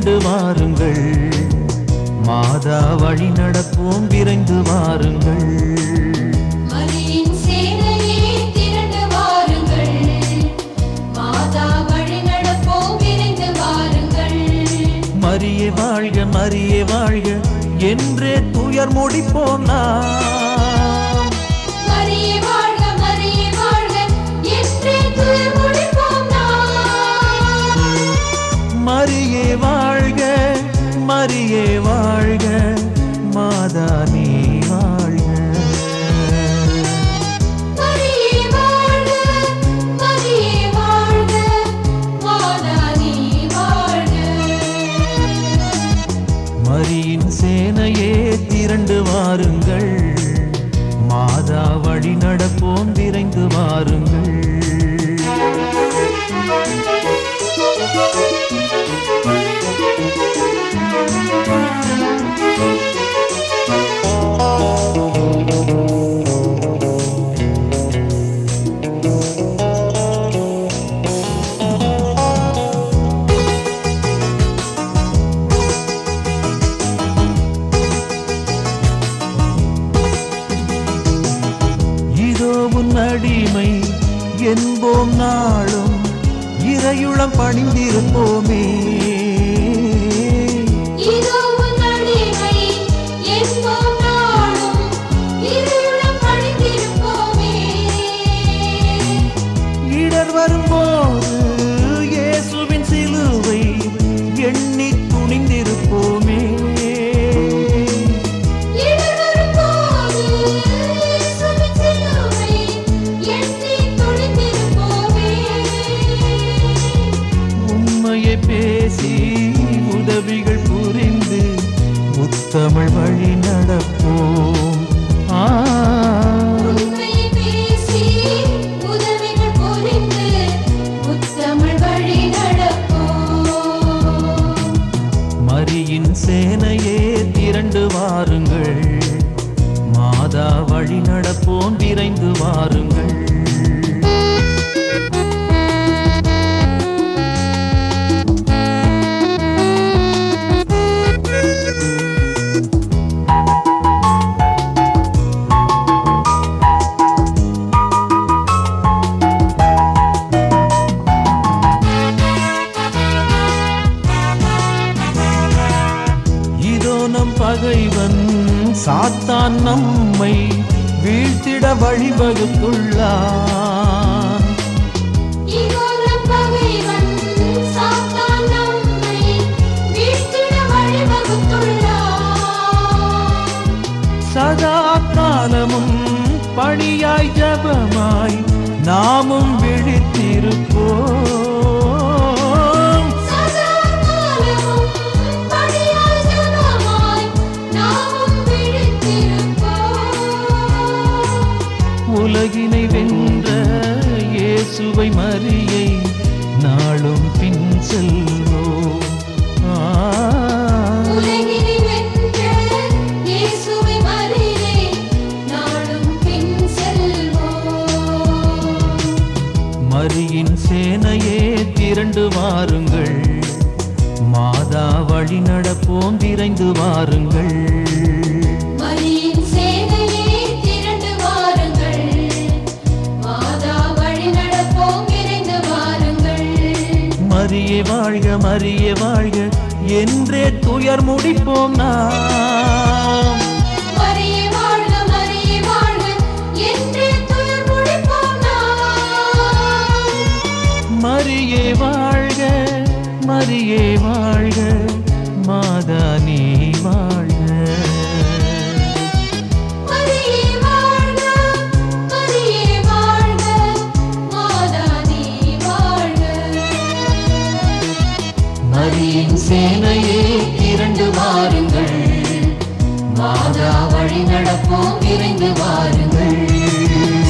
திரண்டு வாருங்கள் மாதா வழி நடப்போம் விரைந்து வாருங்கள் மரியின் சேனையே திரண்டு வாருங்கள் மாதா வழி நடப்போம் விரைந்து வாருங்கள் மரியே வாழ்க மரியே வாழ்க என்றே துயர் முடிப்போம் நாம் மரியே வாழ்க மரியே வாழ்க என்றே துயர் முடிப்போம் நாம் மரியே வாழ்க மரியே வாழ்க மாதா நீ வாழ்க மரியே வாழ்க மரியே வாழ்க மாதா நீ வாழ்க மரியின் சேனையே திரண்டு வாருங்கள் மாதா வழி நடப்போம் விரைந்து வாருங்கள் இதோ உன் அடிமை என்போம் நாளும் இறையுளம் பணிந்திருப்போமே இதோ உன் அடிமை என்போம் நாளும் இருளும் பணிந்திருப்போமே இடர் வரும்போது இயேசுவின் சிலுவை எண்ணி துணிந்திருப்போமே இடர் வரும்போது இயேசுவின் சிலுவை எண்ணி துணிந்திருப்போமே உண்மையை பேசி உதவிகள் புரிந்து முத்தமிழ் வழி நடப்போம் ஆ உண்மையை பேசி உதவிகள் புரிந்து முத்தமிழ் வழி நடப்போம் மரியின் சேனையே திரண்டு வாருங்கள் மாதா வழி நடப்போம் விரைந்து வாருங்கள் இதோ நம் பகைவன் சாத்தான் நம்மை வீழ்த்திட வழிவகுத்துள்ளான் இதோ நம் பகைவன் சாத்தான் நம்மை வீழ்த்திட வழிவகுத்துள்ளான். சதா காலமும் பணியாய் ஜபமாய் நாமும் விழித்திருப்போம் சதா காலமும் பணியாய் ஜெபமாய் நாமும் விழித்திருப்போம். உலகினை வென்ற இயேசுவை மரியை நாளும் பின் செல்வோம் ஆ. உலகினை வென்ற இயேசுவை மறியே நாளும் பின் செல்வோம். மரியின் சேனையே திரண்டு வாருங்கள் மாதா வழி நடப்போம் விரைந்து வாருங்கள் மரியின் சேனையே திரண்டு வாருங்கள். மாதா வழி நடப்போம் விரைந்து வாருங்கள். மரியே வாழ்க மரியே வாழ்க என்றே துயர் முடிப்போம் நாம் மரியே வாழ்க, மரியே வாழ்க என்றே துயர் முடிப்போம் நாம். மரியே வாழ்க மரியே வாழ்க மாதா நீ வாழ்க மரியே வாழ்க, மரியே வாழ்க, மாதா நீ வாழ்க. மரியின் சேனையே திரண்டு வாருங்கள் மாதா வழி நடப்போம் விரைந்து வாருங்கள்